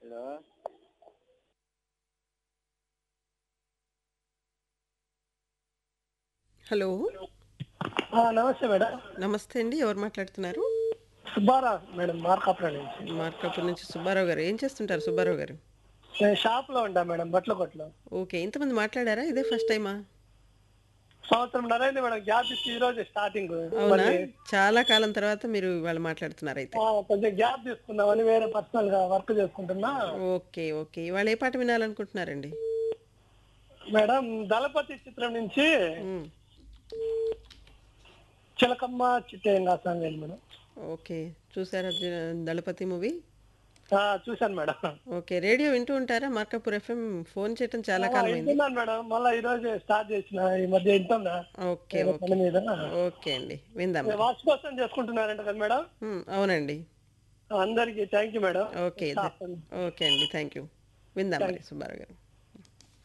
hello hello ఆ, నమస్తే madam నమస్తే అండి ఎవరు మాట్లాడుతున్నారు సుబ్బారావు మేడం మార్కాపురం నుంచి మార్కాపూర్ నుంచి సుబ్బారావు గారు ఏం చేస్తుంటారు సుబ్బారావు గారు నేను షాప్ లో ఉంటా మేడం బట్టల కొట్లో ఓకే ఇంతమంది మాట్లాడారా ఇదే ఫస్ట్ టైమా సంవత్సరం నరైంది మేడం గ్యాప్ ఇచ్చి ఈ రోజు స్టార్టింగ్ అవునా చాలా కాలం తర్వాత మీరు వాళ్ళు మాట్లాడుతున్నారు అయితే కొంచెం గ్యాప్ తీసుకుందామని వేరే పర్సనల్ గా వర్క్ చేసుకుంటున్నా ఓకే ఓకే వాళ్ళు ఏ పాట వినాలనుకుంటున్నారండి మేడం దళపతి చిత్రం నుంచి మ్, చిలకమ్మ చిట్టేయంగా సాంగ్ ఏంటి మేడం ఓకే చూసారా జ- దళపతి మూవీ ఆ, చూశాను మేడం ఓకే రేడియో వింటూ ఉంటారా మార్కాపూర్ ఎఫ్ఎం ఫోన్ చేయటం చాలా కాలం అయింది వింటున్నాను మేడం మళ్ళీ ఈ రోజు స్టార్ట్ చేసిన ఈ మధ్య వింటున్నా ఓకే వేరే ఓకే పని మీద ఓకే అండి విందాం వాచ్ కోసం చేసుకుంటున్నారంట కదా మేడం మ్, అవునండి అందరికి thank you madam okay okay అండి థ్యాంక్ యూ విందాం మరి సుబ్బారావు గారు